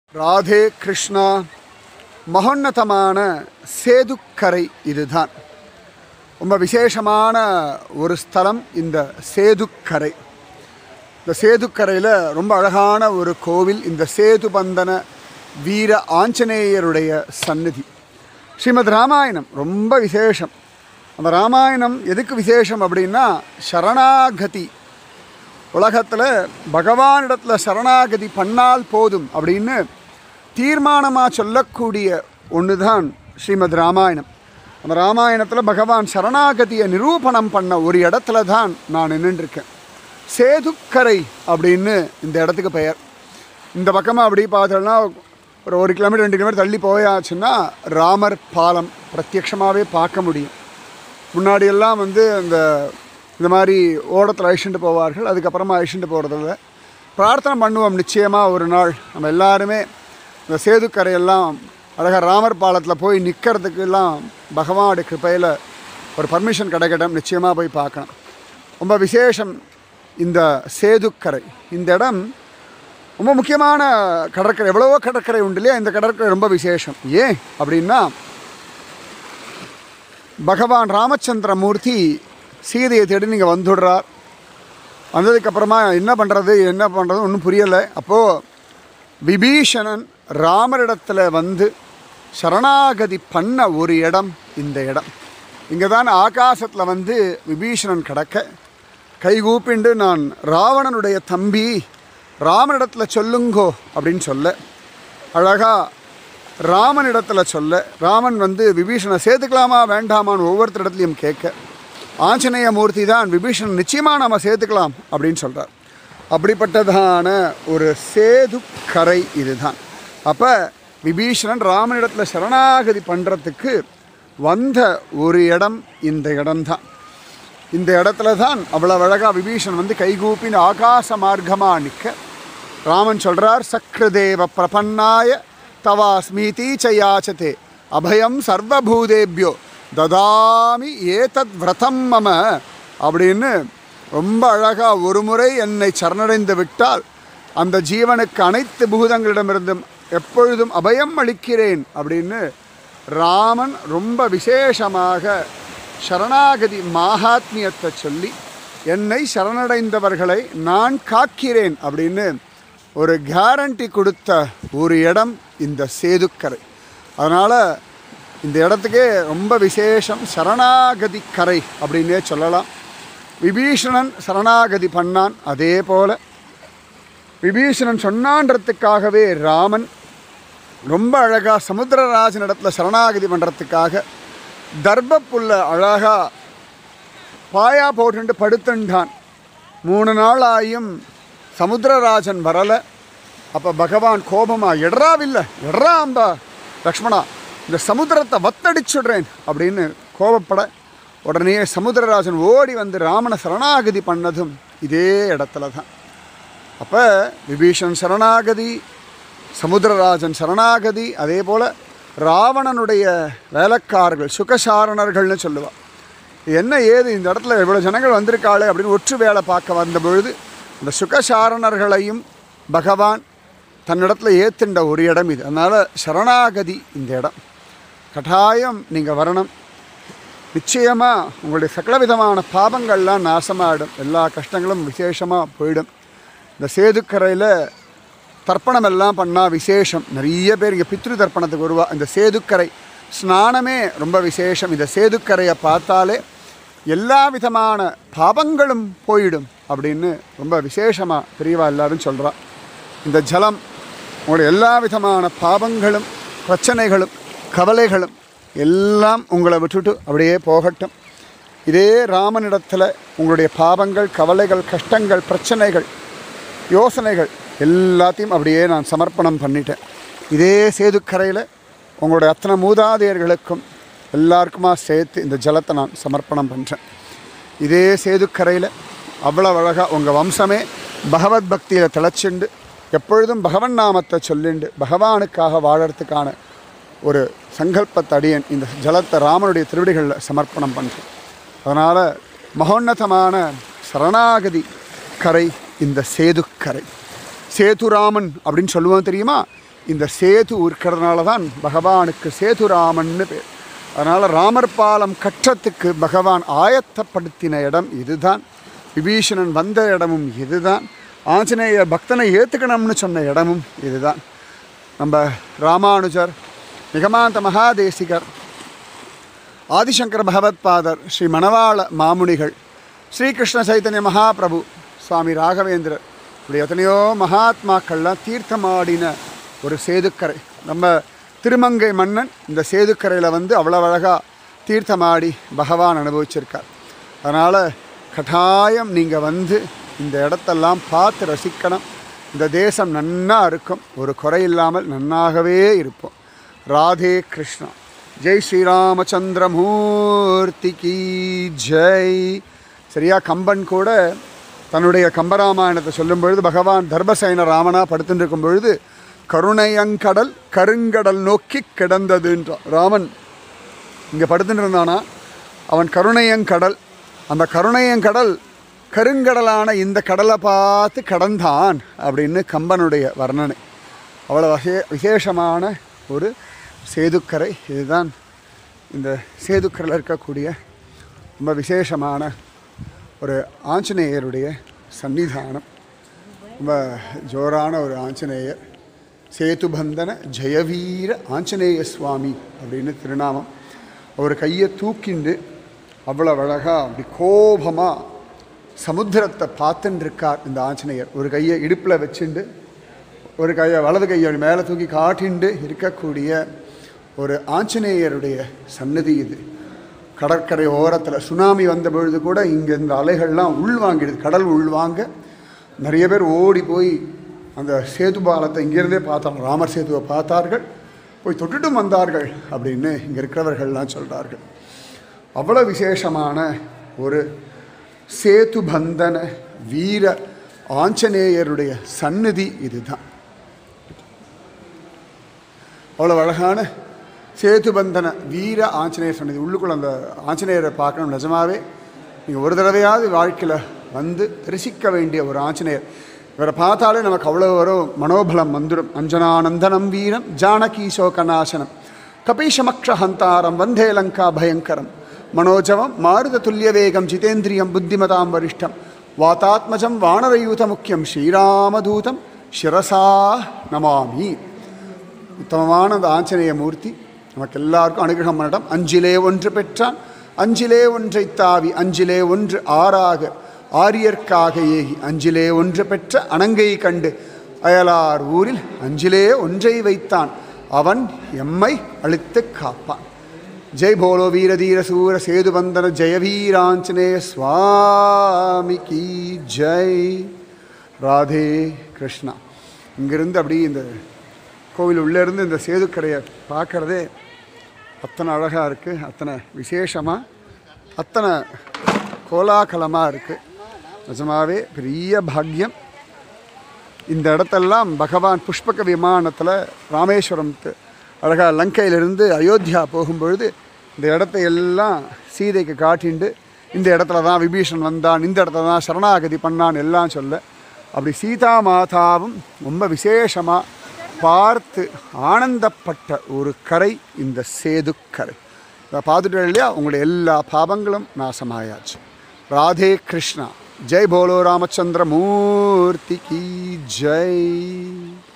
ராதே கிருஷ்ணா மகோன்னதமான சேதுக்கரை இதுதான் ரொம்ப விசேஷமான ஒரு ஸ்தலம் இந்த சேதுக்கரை இந்த சேதுக்கரையில் ரொம்ப அழகான ஒரு கோவில் இந்த சேதுபந்தன வீர ஆஞ்சநேயருடைய சந்நிதி ஸ்ரீமத் ராமாயணம் ரொம்ப விசேஷம் அந்த ராமாயணம் எதுக்கு விசேஷம் அப்படின்னா சரணாகதி உலகத்தில் பகவானிடத்தில் சரணாகதி பண்ணால் போதும் அப்படின்னு தீர்மானமாக சொல்லக்கூடிய ஒன்று தான் ஸ்ரீமத் ராமாயணம் அந்த ராமாயணத்தில் பகவான் சரணாகதியை நிரூபணம் பண்ண ஒரு இடத்துல தான் நான் நின்றுருக்கேன் சேதுக்கரை அப்படின்னு இந்த இடத்துக்கு பெயர் இந்த பக்கமாக அப்படி பார்த்தோம்னா ஒரு ஒரு கிலோமீட்டர் ரெண்டு கிலோமீட்டர் தள்ளி போயாச்சுன்னா ராமர் பாலம் பிரத்யக்ஷமாகவே பார்க்க முடியும் முன்னாடியெல்லாம் வந்து இந்த இந்த மாதிரி ஓடத்தில் அழிச்சுட்டு போவார்கள் அதுக்கப்புறமா அழிச்சுட்டு போகிறதில்ல பிரார்த்தனை பண்ணுவோம் நிச்சயமாக ஒரு நாள் நம்ம எல்லாருமே இந்த சேதுக்கரையெல்லாம் அழகாக ராமர் பாலத்தில் போய் நிற்கிறதுக்கெல்லாம் பகவானுடைய கிருப்பையில் ஒரு பர்மிஷன் கிடைக்கட்டும் நிச்சயமாக போய் பார்க்கணும் ரொம்ப விசேஷம் இந்த சேதுக்கரை இந்த இடம் ரொம்ப முக்கியமான கடற்கரை எவ்வளவோ கடற்கரை உண்டு இல்லையா இந்த கடற்கரை ரொம்ப விசேஷம் ஏன் அப்படின்னா பகவான் ராமச்சந்திர மூர்த்தி சீதையை தேடி நீங்கள் வந்துடுறார் வந்ததுக்கப்புறமா என்ன பண்ணுறது என்ன பண்ணுறது ஒன்றும் புரியலை அப்போது விபீஷணன் ராமரிடத்தில் வந்து சரணாகதி பண்ண ஒரு இடம் இந்த இடம் இங்கே தான் ஆகாசத்தில் வந்து விபீஷணன் கிடக்க கைகூப்பிண்டு நான் ராவணனுடைய தம்பி ராமனிடத்தில் சொல்லுங்கோ அப்படின்னு சொல்ல அழகாக ராமனிடத்தில் சொல்ல ராமன் வந்து விபீஷணை சேர்த்துக்கலாமா வேண்டாமான்னு ஒவ்வொருத்தரிடத்துலையும் கேட்க ஆஞ்சநேய மூர்த்தி தான் விபீஷணன் நிச்சயமாக நம்ம சேர்த்துக்கலாம் அப்படின்னு சொல்கிறார் அப்படிப்பட்டதான ஒரு சேது கரை இதுதான் அப்போ விபீஷணன் ராமனிடத்தில் சரணாகதி பண்ணுறதுக்கு வந்த ஒரு இடம் இந்த இடம்தான் இந்த இடத்துல தான் அவ்வளோ அழகாக விபீஷன் வந்து கைகூப்பின் ஆகாச மார்க்கமாக நிற்க ராமன் சொல்கிறார் சக்ரதேவ பிரபன்னாய தவா ஸ்மீதி சயாச்சதே அபயம் சர்வபூதேபியோ ததாமி ஏதத் விரதம் மம அப்படின்னு ரொம்ப அழகாக ஒரு முறை என்னை சரணடைந்து விட்டால் அந்த ஜீவனுக்கு அனைத்து பூதங்களிடமிருந்தும் எப்பொழுதும் அபயம் அளிக்கிறேன் அப்படின்னு ராமன் ரொம்ப விசேஷமாக சரணாகதி மாகாத்மியத்தை சொல்லி என்னை சரணடைந்தவர்களை நான் காக்கிறேன் அப்படின்னு ஒரு கேரண்டி கொடுத்த ஒரு இடம் இந்த சேதுக்கரை அதனால் இந்த இடத்துக்கே ரொம்ப விசேஷம் சரணாகதி கரை அப்படின்னே சொல்லலாம் விபீஷணன் சரணாகதி பண்ணான் அதே போல் விபீஷணன் சொன்னான்றதுக்காகவே ராமன் ரொம்ப அழகாக சமுத்திரராஜனிடத்தில் சரணாகதி பண்ணுறதுக்காக தர்பப்புல்ல அழகாக பாயா போட்டுட்டு படுத்துண்டான் மூணு நாள் ஆயும் சமுத்திரராஜன் வரலை அப்போ பகவான் கோபமா எட்ராவில்லை எட்ரா அம்பா லக்ஷ்மணா இந்த சமுத்திரத்தை வத்தடிச்சுடுறேன் அப்படின்னு கோபப்பட உடனே சமுத்திரராஜன் ஓடி வந்து ராமனை சரணாகதி பண்ணதும் இதே இடத்துல தான் அப்போ விபீஷன் சரணாகதி சமுத்திரராஜன் சரணாகதி அதே போல் ராவணனுடைய வேலைக்காரர்கள் சுகசாரணர்கள்னு சொல்லுவாள் என்ன ஏது இந்த இடத்துல இவ்வளோ ஜனங்கள் வந்திருக்காளே அப்படின்னு ஒற்று வேலை பார்க்க வந்த பொழுது இந்த சுகசாரணர்களையும் பகவான் தன்னிடத்தில் ஏத்துண்ட ஒரு இடம் இது அதனால் சரணாகதி இந்த இடம் கட்டாயம் நீங்கள் வரணும் நிச்சயமாக உங்களுடைய சகலவிதமான பாபங்கள்லாம் நாசமாகிடும் எல்லா கஷ்டங்களும் விசேஷமாக போயிடும் இந்த சேதுக்கரையில் தர்ப்பணம் எல்லாம் பண்ணால் விசேஷம் நிறைய பேர் இங்கே பித்ரு தர்ப்பணத்துக்கு வருவா இந்த சேதுக்கரை ஸ்நானமே ரொம்ப விசேஷம் இந்த சேதுக்கரையை பார்த்தாலே எல்லா விதமான பாபங்களும் போயிடும் அப்படின்னு ரொம்ப விசேஷமாக பெரியவா எல்லாரும் சொல்கிறா இந்த ஜலம் உங்களுடைய எல்லா விதமான பாபங்களும் பிரச்சனைகளும் கவலைகளும் எல்லாம் உங்களை விட்டுட்டு அப்படியே போகட்டும் இதே ராமனிடத்தில் உங்களுடைய பாவங்கள் கவலைகள் கஷ்டங்கள் பிரச்சனைகள் யோசனைகள் எல்லாத்தையும் அப்படியே நான் சமர்ப்பணம் பண்ணிட்டேன் இதே சேதுக்கரையில் உங்களுடைய அத்தனை மூதாதையர்களுக்கும் எல்லாருக்குமா சேர்த்து இந்த ஜலத்தை நான் சமர்ப்பணம் பண்ணுறேன் இதே சேதுக்கரையில் அவ்வளோ அழகாக உங்கள் வம்சமே பகவத் பக்தியில் திளைச்சுண்டு எப்பொழுதும் பகவன் நாமத்தை சொல்லிண்டு பகவானுக்காக வாழறதுக்கான ஒரு சங்கல்பத்தை அடியன் இந்த ஜலத்தை ராமனுடைய திருவடிகளில் சமர்ப்பணம் பண்ணுறேன் அதனால் மகோன்னதமான சரணாகதி கரை இந்த சேதுக்கரை சேதுராமன் அப்படின்னு சொல்லுவோம் தெரியுமா இந்த சேது இருக்கிறதுனால தான் பகவானுக்கு சேதுராமன்னு பேர் அதனால் ராமர் பாலம் கற்றத்துக்கு பகவான் ஆயத்தப்படுத்தின இடம் இதுதான் விபீஷணன் வந்த இடமும் இதுதான் ஆஞ்சநேய பக்தனை ஏற்றுக்கணும்னு சொன்ன இடமும் இதுதான் நம்ம ராமானுஜர் நிகமாந்த மகாதேசிகர் ஆதிசங்கர பகவத்பாதர் ஸ்ரீ மணவாள மாமுனிகள் ஸ்ரீகிருஷ்ண சைத்தன்ய மகாபிரபு சுவாமி ராகவேந்திரர் இப்படி எத்தனையோ மகாத்மாக்கள்லாம் தீர்த்தமாடின ஒரு சேதுக்கரை நம்ம திருமங்கை மன்னன் இந்த சேதுக்கரையில் வந்து அவ்வளோ அழகாக தீர்த்தமாடி பகவான் அனுபவிச்சிருக்கார் அதனால் கட்டாயம் நீங்கள் வந்து இந்த இடத்தெல்லாம் பார்த்து ரசிக்கணும் இந்த தேசம் நன்னா இருக்கும் ஒரு குறை இல்லாமல் நன்னாகவே இருப்போம் ராதே கிருஷ்ணா ஜெய் ஸ்ரீராமச்சந்திர மூர்த்தி கி ஜெய் சரியா கம்பன் கூட தன்னுடைய கம்பராமாயணத்தை சொல்லும் பொழுது பகவான் தர்மசேன ராமனா படுத்துட்டு இருக்கும் பொழுது கருணையங்கடல் கருங்கடல் நோக்கி கிடந்ததுன்றான் ராமன் இங்கே படுத்துட்டு இருந்தானா அவன் கருணையங்கடல் அந்த கருணையங்கடல் கருங்கடலான இந்த கடலை பார்த்து கடந்தான் அப்படின்னு கம்பனுடைய வர்ணனை அவ்வளோ வசே விசேஷமான ஒரு சேதுக்கரை இதுதான் இந்த சேதுக்கரையில் இருக்கக்கூடிய ரொம்ப விசேஷமான ஒரு ஆஞ்சநேயருடைய சன்னிதானம் ரொம்ப ஜோரான ஒரு ஆஞ்சநேயர் சேதுபந்தன ஜெயவீர ஆஞ்சநேய சுவாமி அப்படின்னு திருநாமம் அவர் கையை தூக்கிண்டு அவ்வளோ அழகாக அப்படி கோபமாக சமுத்திரத்தை பார்த்துன்னு இருக்கார் இந்த ஆஞ்சநேயர் ஒரு கையை இடுப்பில் வச்சுண்டு ஒரு கையை வலது கையை மேலே தூக்கி காட்டிண்டு இருக்கக்கூடிய ஒரு ஆஞ்சநேயருடைய சன்னதி இது கடற்கரை ஓரத்தில் சுனாமி வந்த பொழுது கூட இங்கே இந்த அலைகள்லாம் உள்வாங்கிடுது கடல் உள்வாங்க நிறைய பேர் ஓடி போய் அந்த சேது பாலத்தை இங்கேருந்தே பார்த்தாங்க ராமர் சேதுவை பார்த்தார்கள் போய் தொட்டுட்டும் வந்தார்கள் அப்படின்னு இங்கே இருக்கிறவர்கள்லாம் சொல்கிறார்கள் அவ்வளோ விசேஷமான ஒரு சேது பந்தன வீர ஆஞ்சநேயருடைய சந்நிதி இதுதான் அவ்வளோ அழகான சேதுபந்தன வீர ஆஞ்சநேயர் சன்னதி உள்ளுக்குள்ள அந்த ஆஞ்சநேயரை பார்க்கணும் நிஜமாவே நீங்கள் ஒரு தடவையாவது வாழ்க்கையில் வந்து தரிசிக்க வேண்டிய ஒரு ஆஞ்சநேயர் இவரை பார்த்தாலே நமக்கு அவ்வளோ வரும் மனோபலம் வந்துடும் அஞ்சனானந்தனம் வீரம் ஜானகி சோகநாசனம் கபீஷமக்ஷஹந்தாரம் வந்தே லங்கா பயங்கரம் மனோஜவம் மாருத துல்லிய வேகம் ஜிதேந்திரியம் புத்திமதாம் வரிஷ்டம் வாதாத்மஜம் வானரயூத முக்கியம் ஸ்ரீராமதூதம் சிரசா நமாமி உத்தமமான அந்த ஆஞ்சநேய மூர்த்தி நமக்கு எல்லாருக்கும் அனுகிரகம் பண்ணட்டும் அஞ்சிலே ஒன்று பெற்றான் அஞ்சிலே ஒன்றை தாவி அஞ்சிலே ஒன்று ஆறாக ஆரியர்க்காக ஏகி அஞ்சிலே ஒன்று பெற்ற அணங்கை கண்டு அயலார் ஊரில் அஞ்சிலே ஒன்றை வைத்தான் அவன் எம்மை அழித்து காப்பான் ஜெய் போலோ வீர தீர சூர சேதுபந்தன ஜெய வீராஞ்சனேய சுவாமி கி ஜெய் ராதே கிருஷ்ணா இங்கிருந்து அப்படியே இந்த கோவில் உள்ளே இருந்து இந்த சேதுக்கரையை பார்க்குறதே அத்தனை அழகாக இருக்குது அத்தனை விசேஷமாக அத்தனை கோலாகலமாக இருக்குது நிஜமாவே பெரிய பாக்கியம் இந்த இடத்தெல்லாம் பகவான் புஷ்பக விமானத்தில் ராமேஸ்வரம் அழகாக லங்கையிலிருந்து அயோத்தியா போகும்பொழுது இந்த இடத்த எல்லாம் சீதைக்கு காட்டிண்டு இந்த இடத்துல தான் விபீஷன் வந்தான் இந்த இடத்துல தான் சரணாகதி பண்ணான் எல்லாம் சொல்ல அப்படி சீதா மாதாவும் ரொம்ப விசேஷமாக பார்த்து ஆனந்தப்பட்ட ஒரு கரை இந்த சேதுக்கரை இதை பார்த்துட்டு இல்லையா உங்களுடைய எல்லா பாவங்களும் நாசமாயாச்சு ராதே கிருஷ்ணா ஜெய் போலோ ராமச்சந்திர மூர்த்தி கி ஜெய்